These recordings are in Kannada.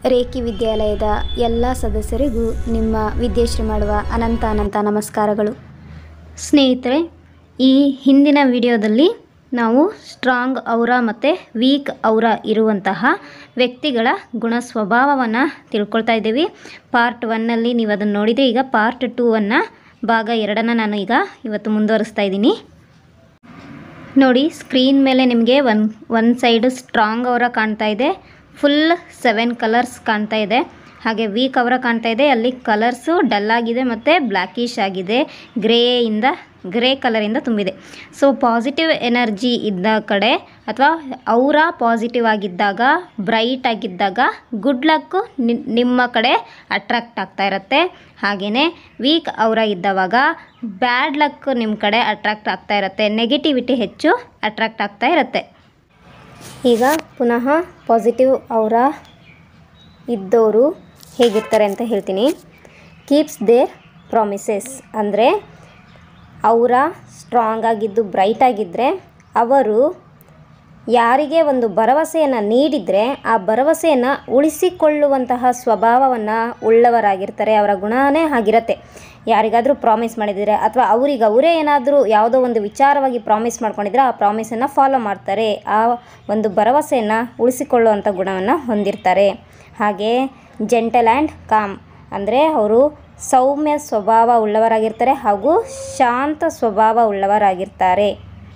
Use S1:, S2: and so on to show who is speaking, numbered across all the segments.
S1: ರೇಖಿ ವಿದ್ಯಾಲಯದ ಎಲ್ಲ ಸದಸ್ಯರಿಗೂ ನಿಮ್ಮ ವಿದ್ಯೇಶ್ರೀ ಮಾಡುವ ಅನಂತ ಅನಂತ ನಮಸ್ಕಾರಗಳು ಸ್ನೇಹಿತರೆ ಈ ಹಿಂದಿನ ವಿಡಿಯೋದಲ್ಲಿ ನಾವು ಸ್ಟ್ರಾಂಗ್ ಔರ ಮತ್ತು ವೀಕ್ ಔರ ಇರುವಂತಹ ವ್ಯಕ್ತಿಗಳ ಗುಣ ಸ್ವಭಾವವನ್ನು ತಿಳ್ಕೊಳ್ತಾ ಇದ್ದೀವಿ ಪಾರ್ಟ್ ಒನ್ನಲ್ಲಿ ನೀವು ಅದನ್ನು ನೋಡಿದರೆ ಈಗ ಪಾರ್ಟ್ ಟೂವನ್ನು ಭಾಗ ಎರಡನ್ನು ನಾನು ಈಗ ಇವತ್ತು ಮುಂದುವರಿಸ್ತಾ ಇದ್ದೀನಿ ನೋಡಿ ಸ್ಕ್ರೀನ್ ಮೇಲೆ ನಿಮಗೆ ಒನ್ ಒನ್ ಸೈಡು ಸ್ಟ್ರಾಂಗ್ ಅವರ ಕಾಣ್ತಾ ಇದೆ ಫುಲ್ ಸೆವೆನ್ ಕಲರ್ಸ್ ಕಾಣ್ತಾ ಇದೆ ಹಾಗೆ ವೀಕ್ ಅವರ ಕಾಣ್ತಾ ಇದೆ ಅಲ್ಲಿ ಕಲರ್ಸು ಡಲ್ ಆಗಿದೆ ಮತ್ತು ಬ್ಲ್ಯಾಕಿಶ್ ಆಗಿದೆ ಗ್ರೇಯಿಂದ ಗ್ರೇ ಕಲರಿಂದ ತುಂಬಿದೆ ಸೊ ಪಾಸಿಟಿವ್ ಎನರ್ಜಿ ಇದ್ದ ಕಡೆ ಅಥವಾ ಅವರ ಪಾಸಿಟಿವ್ ಆಗಿದ್ದಾಗ ಬ್ರೈಟ್ ಆಗಿದ್ದಾಗ ಗುಡ್ ಲಕ್ಕು ನಿಮ್ಮ ಕಡೆ ಅಟ್ರಾಕ್ಟ್ ಆಗ್ತಾ ಇರುತ್ತೆ ಹಾಗೆಯೇ ವೀಕ್ ಅವರ ಇದ್ದವಾಗ ಬ್ಯಾಡ್ ಲಕ್ ನಿಮ್ಮ ಕಡೆ ಅಟ್ರಾಕ್ಟ್ ಆಗ್ತಾ ಇರುತ್ತೆ ನೆಗೆಟಿವಿಟಿ ಹೆಚ್ಚು ಅಟ್ರಾಕ್ಟ್ ಆಗ್ತಾ ಇರುತ್ತೆ ಈಗ ಪುನಃ ಪಾಸಿಟಿವ್ ಅವರ ಇದ್ದವರು ಹೇಗಿರ್ತಾರೆ ಅಂತ ಹೇಳ್ತೀನಿ ಕೀಪ್ಸ್ ದೇರ್ ಪ್ರಾಮಿಸಸ್ ಅಂದರೆ ಅವರ ಸ್ಟ್ರಾಂಗ್ ಆಗಿದ್ದು ಬ್ರೈಟ್ ಆಗಿದ್ದರೆ ಅವರು ಯಾರಿಗೆ ಒಂದು ಭರವಸೆಯನ್ನು ನೀಡಿದರೆ ಆ ಭರವಸೆಯನ್ನು ಉಳಿಸಿಕೊಳ್ಳುವಂತಹ ಸ್ವಭಾವವನ್ನು ಉಳ್ಳವರಾಗಿರ್ತಾರೆ ಅವರ ಗುಣನೇ ಆಗಿರುತ್ತೆ ಯಾರಿಗಾದರೂ ಪ್ರಾಮಿಸ್ ಮಾಡಿದರೆ ಅಥವಾ ಅವರಿಗೆ ಅವರೇ ಏನಾದರೂ ಯಾವುದೋ ಒಂದು ವಿಚಾರವಾಗಿ ಪ್ರಾಮಿಸ್ ಮಾಡ್ಕೊಂಡಿದ್ರೆ ಆ ಪ್ರಾಮಿಸನ್ನು ಫಾಲೋ ಮಾಡ್ತಾರೆ ಆ ಒಂದು ಭರವಸೆಯನ್ನು ಉಳಿಸಿಕೊಳ್ಳುವಂಥ ಗುಣವನ್ನು ಹೊಂದಿರ್ತಾರೆ ಹಾಗೆ ಜೆಂಟಲ್ ಆ್ಯಂಡ್ ಕಾಮ್ ಅಂದರೆ ಅವರು ಸೌಮ್ಯ ಸ್ವಭಾವ ಉಳ್ಳವರಾಗಿರ್ತಾರೆ ಹಾಗೂ ಶಾಂತ ಸ್ವಭಾವ ಉಳ್ಳವರಾಗಿರ್ತಾರೆ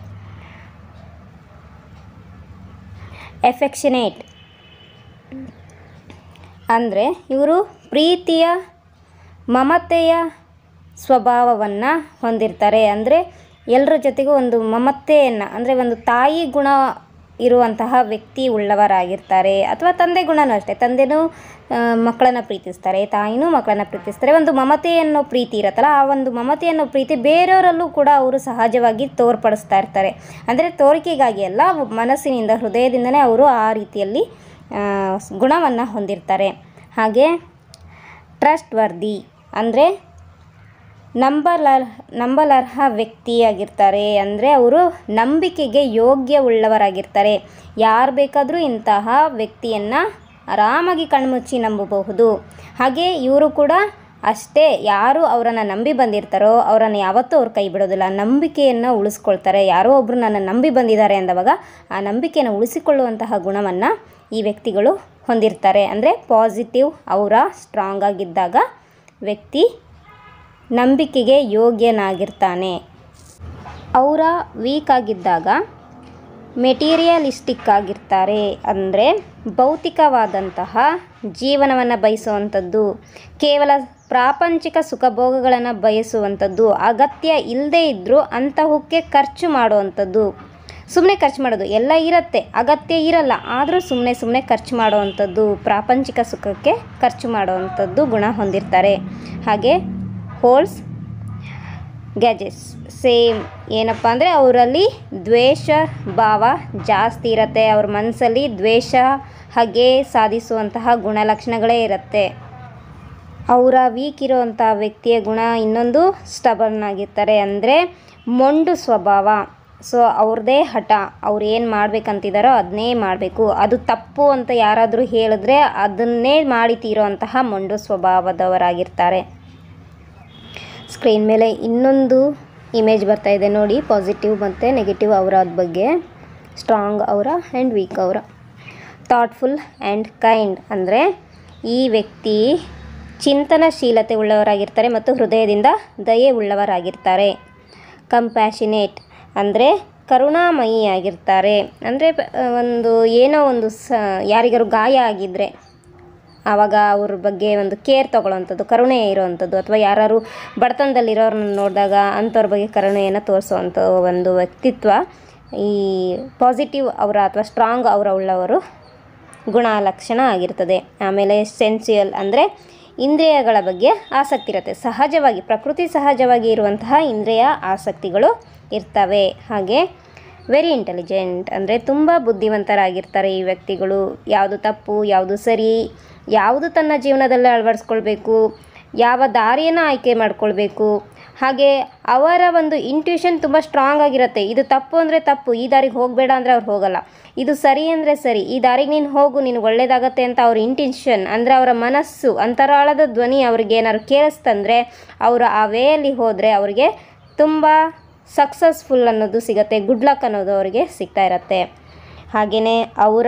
S1: ಎಫೆಕ್ಷನೇಟ್ ಅಂದರೆ ಇವರು ಪ್ರೀತಿಯ ಮಮತೆಯ ಸ್ವಭಾವವನ್ನು ಹೊಂದಿರ್ತಾರೆ ಅಂದರೆ ಎಲ್ಲರ ಜೊತೆಗೂ ಒಂದು ಮಮತೆಯನ್ನು ಅಂದರೆ ಒಂದು ತಾಯಿ ಗುಣ ಇರುವಂತಹ ವ್ಯಕ್ತಿ ಉಳ್ಳವರಾಗಿರ್ತಾರೆ ಅಥವಾ ತಂದೆ ಗುಣನೂ ಅಷ್ಟೇ ತಂದೆನೂ ಮಕ್ಕಳನ್ನು ಪ್ರೀತಿಸ್ತಾರೆ ತಾಯಿನೂ ಮಕ್ಕಳನ್ನು ಪ್ರೀತಿಸ್ತಾರೆ ಒಂದು ಮಮತೆ ಅನ್ನೋ ಪ್ರೀತಿ ಇರುತ್ತಲ್ಲ ಆ ಒಂದು ಮಮತೆ ಅನ್ನೋ ಪ್ರೀತಿ ಬೇರೆಯವರಲ್ಲೂ ಕೂಡ ಅವರು ಸಹಜವಾಗಿ ತೋರ್ಪಡಿಸ್ತಾ ಇರ್ತಾರೆ ಅಂದರೆ ತೋರಿಕೆಗಾಗಿ ಅಲ್ಲ ಮನಸ್ಸಿನಿಂದ ಹೃದಯದಿಂದನೇ ಅವರು ಆ ರೀತಿಯಲ್ಲಿ ಗುಣವನ್ನು ಹೊಂದಿರ್ತಾರೆ ಹಾಗೆ ಟ್ರಸ್ಟ್ ವರ್ದಿ ಅಂದರೆ ನಂಬಲರ್ ನಂಬಲರ್ಹ ವ್ಯಕ್ತಿಯಾಗಿರ್ತಾರೆ ಅಂದರೆ ಅವರು ನಂಬಿಕೆಗೆ ಯೋಗ್ಯ ಉಳ್ಳವರಾಗಿರ್ತಾರೆ ಯಾರು ಬೇಕಾದರೂ ಇಂತಹ ವ್ಯಕ್ತಿಯನ್ನು ಆರಾಮಾಗಿ ಕಣ್ಮುಚ್ಚಿ ನಂಬಬಹುದು ಹಾಗೆ ಇವರು ಕೂಡ ಅಷ್ಟೇ ಯಾರು ಅವರನ್ನು ನಂಬಿ ಬಂದಿರ್ತಾರೋ ಅವರನ್ನು ಯಾವತ್ತೂ ಅವ್ರು ಕೈ ಬಿಡೋದಿಲ್ಲ ನಂಬಿಕೆಯನ್ನು ಉಳಿಸ್ಕೊಳ್ತಾರೆ ಯಾರೋ ಒಬ್ಬರು ನನ್ನ ನಂಬಿ ಬಂದಿದ್ದಾರೆ ಅಂದವಾಗ ಆ ನಂಬಿಕೆಯನ್ನು ಉಳಿಸಿಕೊಳ್ಳುವಂತಹ ಗುಣವನ್ನು ಈ ವ್ಯಕ್ತಿಗಳು ಹೊಂದಿರ್ತಾರೆ ಅಂದರೆ ಪಾಸಿಟಿವ್ ಅವರ ಸ್ಟ್ರಾಂಗ್ ಆಗಿದ್ದಾಗ ವ್ಯಕ್ತಿ ನಂಬಿಕೆಗೆ ಯೋಗ್ಯನಾಗಿರ್ತಾನೆ ಅವರ ವೀಕ್ ಆಗಿದ್ದಾಗ ಮೆಟೀರಿಯಲಿಸ್ಟಿಕ್ ಆಗಿರ್ತಾರೆ ಅಂದರೆ ಭೌತಿಕವಾದಂತಹ ಜೀವನವನ್ನು ಬಯಸುವಂಥದ್ದು ಕೇವಲ ಪ್ರಾಪಂಚಿಕ ಸುಖಭೋಗಗಳನ್ನು ಬಯಸುವಂಥದ್ದು ಅಗತ್ಯ ಇಲ್ಲದೇ ಇದ್ದರೂ ಅಂತಹಕ್ಕೆ ಖರ್ಚು ಮಾಡುವಂಥದ್ದು ಸುಮ್ಮನೆ ಖರ್ಚು ಮಾಡೋದು ಎಲ್ಲ ಇರುತ್ತೆ ಅಗತ್ಯ ಇರಲ್ಲ ಆದರೂ ಸುಮ್ಮನೆ ಸುಮ್ಮನೆ ಖರ್ಚು ಮಾಡುವಂಥದ್ದು ಪ್ರಾಪಂಚಿಕ ಸುಖಕ್ಕೆ ಖರ್ಚು ಮಾಡುವಂಥದ್ದು ಗುಣ ಹೊಂದಿರ್ತಾರೆ ಹಾಗೆ ಹೋಲ್ಸ್ ಗ್ಯಾಜೆಟ್ಸ್ ಸೇಮ್ ಏನಪ್ಪ ಅಂದರೆ ಅವರಲ್ಲಿ ದ್ವೇಷ ಭಾವ ಜಾಸ್ತಿ ಇರುತ್ತೆ ಅವ್ರ ಮನಸ್ಸಲ್ಲಿ ದ್ವೇಷ ಹಾಗೆ ಸಾಧಿಸುವಂತಹ ಗುಣಲಕ್ಷಣಗಳೇ ಇರುತ್ತೆ ಅವರ ವೀಕ್ ಇರುವಂಥ ವ್ಯಕ್ತಿಯ ಗುಣ ಇನ್ನೊಂದು ಸ್ಟಬರ್ನ್ ಆಗಿರ್ತಾರೆ ಅಂದರೆ ಮೊಂಡು ಸ್ವಭಾವ ಸೊ ಅವ್ರದ್ದೇ ಹಠ ಅವ್ರು ಏನು ಮಾಡ್ಬೇಕಂತಿದ್ದಾರೋ ಅದನ್ನೇ ಮಾಡಬೇಕು ಅದು ತಪ್ಪು ಅಂತ ಯಾರಾದರೂ ಹೇಳಿದ್ರೆ ಅದನ್ನೇ ಮಾಡಿ ತೀರೋವಂತಹ ಮೊಂಡು ಸ್ವಭಾವದವರಾಗಿರ್ತಾರೆ ಸ್ಕ್ರೀನ್ ಮೇಲೆ ಇನ್ನೊಂದು ಇಮೇಜ್ ಬರ್ತಾ ಇದೆ ನೋಡಿ ಪಾಸಿಟಿವ್ ಮತ್ತು ನೆಗೆಟಿವ್ ಅವರ ಬಗ್ಗೆ ಸ್ಟ್ರಾಂಗ್ ಅವರ ಆ್ಯಂಡ್ ವೀಕ್ ಅವರ ಥಾಟ್ಫುಲ್ ಆ್ಯಂಡ್ ಕೈಂಡ್ ಅಂದರೆ ಈ ವ್ಯಕ್ತಿ ಚಿಂತನಶೀಲತೆ ಉಳ್ಳವರಾಗಿರ್ತಾರೆ ಮತ್ತು ಹೃದಯದಿಂದ ದಯೆ ಉಳ್ಳವರಾಗಿರ್ತಾರೆ ಕಂಪ್ಯಾಷನೇಟ್ ಅಂದರೆ ಕರುಣಾಮಯಿಯಾಗಿರ್ತಾರೆ ಅಂದರೆ ಒಂದು ಏನೋ ಒಂದು ಸ ಯಾರಿಗಾರು ಗಾಯ ಆಗಿದ್ದರೆ ಆವಾಗ ಅವ್ರ ಬಗ್ಗೆ ಒಂದು ಕೇರ್ ತೊಗೊಳ್ಳೋವಂಥದ್ದು ಕರುಣೆ ಇರೋವಂಥದ್ದು ಅಥವಾ ಯಾರು ಬಡತನದಲ್ಲಿರೋರನ್ನ ನೋಡಿದಾಗ ಅಂಥವ್ರ ಬಗ್ಗೆ ಕರುಣೆಯನ್ನು ತೋರಿಸುವಂಥ ಒಂದು ವ್ಯಕ್ತಿತ್ವ ಈ ಪಾಸಿಟಿವ್ ಅವರ ಅಥವಾ ಸ್ಟ್ರಾಂಗ್ ಅವರ ಉಳ್ಳವರು ಗುಣ ಲಕ್ಷಣ ಆಗಿರ್ತದೆ ಆಮೇಲೆ ಸೆನ್ಸುಯಲ್ ಅಂದರೆ ಇಂದ್ರಿಯಗಳ ಬಗ್ಗೆ ಆಸಕ್ತಿ ಇರುತ್ತೆ ಸಹಜವಾಗಿ ಪ್ರಕೃತಿ ಸಹಜವಾಗಿ ಇರುವಂತಹ ಇಂದ್ರಿಯ ಆಸಕ್ತಿಗಳು ಇರ್ತವೆ ಹಾಗೆ ವೆರಿ ಇಂಟೆಲಿಜೆಂಟ್ ಅಂದರೆ ತುಂಬ ಬುದ್ಧಿವಂತರಾಗಿರ್ತಾರೆ ಈ ವ್ಯಕ್ತಿಗಳು ಯಾವುದು ತಪ್ಪು ಯಾವುದು ಸರಿ ಯಾವುದು ತನ್ನ ಜೀವನದಲ್ಲಿ ಅಳವಡಿಸ್ಕೊಳ್ಬೇಕು ಯಾವ ದಾರಿಯನ್ನು ಆಯ್ಕೆ ಮಾಡ್ಕೊಳ್ಬೇಕು
S2: ಹಾಗೆ ಅವರ ಒಂದು ಇಂಟ್ಯೂಷನ್ ತುಂಬ ಸ್ಟ್ರಾಂಗ್ ಆಗಿರುತ್ತೆ ಇದು ತಪ್ಪು ಅಂದರೆ ತಪ್ಪು ಈ ದಾರಿಗೆ ಹೋಗಬೇಡ ಅಂದರೆ ಅವ್ರು ಹೋಗಲ್ಲ ಇದು ಸರಿ ಅಂದರೆ ಸರಿ ಈ ದಾರಿಗೆ ನೀನು ಹೋಗು ನೀನು ಒಳ್ಳೇದಾಗತ್ತೆ ಅಂತ ಅವ್ರ ಇಂಟೆನ್ಷನ್ ಅಂದರೆ ಅವರ ಮನಸ್ಸು ಅಂತರಾಳದ ಧ್ವನಿ ಅವ್ರಿಗೆ ಏನಾದ್ರು ಕೇಳಿಸ್ತಂದರೆ ಅವರು ಆ ವೇಯಲ್ಲಿ ಹೋದರೆ ಅವರಿಗೆ ತುಂಬ ಸಕ್ಸಸ್ಫುಲ್ ಅನ್ನೋದು ಸಿಗತ್ತೆ ಗುಡ್ ಲಕ್ ಅನ್ನೋದು ಅವರಿಗೆ ಸಿಗ್ತಾ ಇರತ್ತೆ ಹಾಗೆಯೇ ಅವರ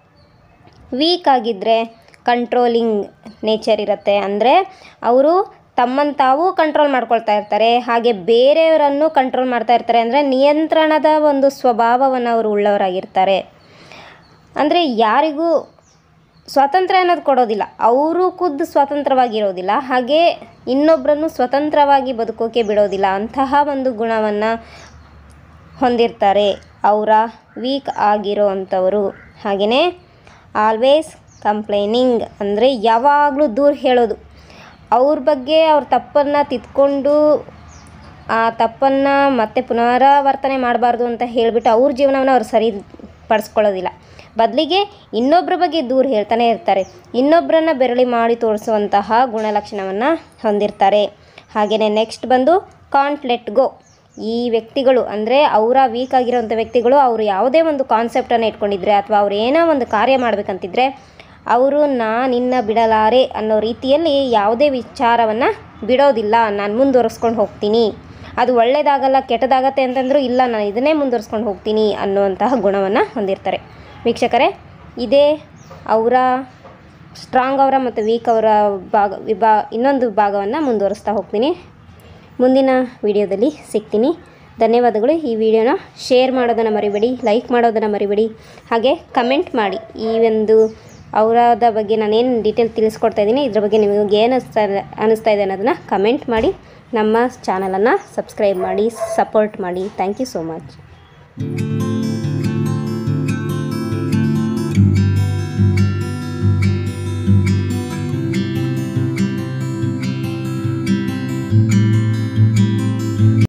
S2: ವೀಕ್ ಆಗಿದ್ದರೆ ಕಂಟ್ರೋಲಿಂಗ್ ನೇಚರ್ ಇರುತ್ತೆ ಅಂದರೆ ಅವರು ತಮ್ಮನ್ನು ತಾವು ಕಂಟ್ರೋಲ್ ಮಾಡ್ಕೊಳ್ತಾ ಇರ್ತಾರೆ ಹಾಗೆ ಬೇರೆಯವರನ್ನು ಕಂಟ್ರೋಲ್ ಮಾಡ್ತಾ ಇರ್ತಾರೆ ಅಂದರೆ ನಿಯಂತ್ರಣದ ಒಂದು ಸ್ವಭಾವವನ್ನು ಅವರು ಉಳ್ಳವರಾಗಿರ್ತಾರೆ ಅಂದರೆ ಯಾರಿಗೂ ಸ್ವಾತಂತ್ರ್ಯ ಅನ್ನೋದು ಕೊಡೋದಿಲ್ಲ ಅವರು ಖುದ್ದು ಸ್ವತಂತ್ರವಾಗಿರೋದಿಲ್ಲ ಹಾಗೆ ಇನ್ನೊಬ್ಬರನ್ನು ಸ್ವತಂತ್ರವಾಗಿ ಬದುಕೋಕೆ ಬಿಡೋದಿಲ್ಲ ಅಂತಹ ಒಂದು ಗುಣವನ್ನು ಹೊಂದಿರ್ತಾರೆ ಅವರ ವೀಕ್ ಆಗಿರೋ ಅಂಥವರು ಹಾಗೆಯೇ ಆಲ್ವೇಸ್ ಕಂಪ್ಲೈನಿಂಗ್ ಅಂದರೆ ಯಾವಾಗಲೂ ದೂರ ಹೇಳೋದು ಅವ್ರ ಬಗ್ಗೆ ಅವ್ರ ತಪ್ಪನ್ನು ತಿದ್ಕೊಂಡು ಆ ತಪ್ಪನ್ನು ಮತ್ತೆ ಪುನರಾವರ್ತನೆ ಮಾಡಬಾರ್ದು ಅಂತ ಹೇಳಿಬಿಟ್ಟು ಅವ್ರ ಜೀವನವನ್ನು ಅವ್ರು ಸರಿಪಡಿಸ್ಕೊಳ್ಳೋದಿಲ್ಲ ಬದಲಿಗೆ ಇನ್ನೊಬ್ಬರ ಬಗ್ಗೆ ದೂರ ಹೇಳ್ತಾನೆ ಇರ್ತಾರೆ ಇನ್ನೊಬ್ಬರನ್ನ ಬೆರಳಿ ಮಾಡಿ ತೋರಿಸುವಂತಹ ಗುಣಲಕ್ಷಣವನ್ನು ಹೊಂದಿರ್ತಾರೆ ಹಾಗೆಯೇ ನೆಕ್ಸ್ಟ್ ಬಂದು ಕಾಂಟ್ ಲೆಟ್ ಗೋ ಈ ವ್ಯಕ್ತಿಗಳು ಅಂದರೆ ಅವರ ವೀಕ್ ಆಗಿರೋಂಥ ವ್ಯಕ್ತಿಗಳು ಅವರು ಯಾವುದೇ ಒಂದು ಕಾನ್ಸೆಪ್ಟನ್ನು ಇಟ್ಕೊಂಡಿದ್ರೆ ಅಥವಾ ಅವ್ರು ಏನೋ ಒಂದು ಕಾರ್ಯ ಮಾಡಬೇಕಂತಿದ್ರೆ ಅವರು ನಾ ನಿನ್ನ ಬಿಡಲಾರೆ ಅನ್ನೋ ರೀತಿಯಲ್ಲಿ ಯಾವುದೇ ವಿಚಾರವನ್ನು ಬಿಡೋದಿಲ್ಲ ನಾನು ಮುಂದುವರಿಸ್ಕೊಂಡು ಹೋಗ್ತೀನಿ ಅದು ಒಳ್ಳೇದಾಗಲ್ಲ ಕೆಟ್ಟದಾಗತ್ತೆ ಅಂತಂದರೂ ಇಲ್ಲ ನಾನು ಇದನ್ನೇ ಮುಂದುವರಿಸ್ಕೊಂಡು ಹೋಗ್ತೀನಿ ಅನ್ನುವಂತಹ ಗುಣವನ್ನು ಹೊಂದಿರ್ತಾರೆ ವೀಕ್ಷಕರೇ ಇದೇ ಅವರ ಸ್ಟ್ರಾಂಗ್ ಅವರ ಮತ್ತು ವೀಕ್ ಅವರ ಭಾಗ ವಿಭಾ ಇನ್ನೊಂದು ಭಾಗವನ್ನು ಮುಂದುವರಿಸ್ತಾ ಹೋಗ್ತೀನಿ ಮುಂದಿನ ವಿಡಿಯೋದಲ್ಲಿ ಸಿಗ್ತೀನಿ ಧನ್ಯವಾದಗಳು ಈ ವಿಡಿಯೋನ ಶೇರ್ ಮಾಡೋದನ್ನು ಮರಿಬೇಡಿ ಲೈಕ್ ಮಾಡೋದನ್ನು ಮರಿಬೇಡಿ ಹಾಗೆ ಕಮೆಂಟ್ ಮಾಡಿ ಈ ಒಂದು ಅವರದ ಬಗ್ಗೆ ನಾನೇನು ಡೀಟೇಲ್ ತಿಳಿಸ್ಕೊಡ್ತಾ ಇದ್ದೀನಿ ಇದ್ರ ಬಗ್ಗೆ ನಿಮಗೆ ಏನು ಅನಿಸ್ತಾ ಇದೆ ಅನ್ನಿಸ್ತಾ ಇದೆ ಅನ್ನೋದನ್ನು ಕಮೆಂಟ್ ಮಾಡಿ ನಮ್ಮ ಚಾನಲನ್ನು ಸಬ್ಸ್ಕ್ರೈಬ್ ಮಾಡಿ ಸಪೋರ್ಟ್ ಮಾಡಿ ಥ್ಯಾಂಕ್ ಯು ಸೋ ಮಚ್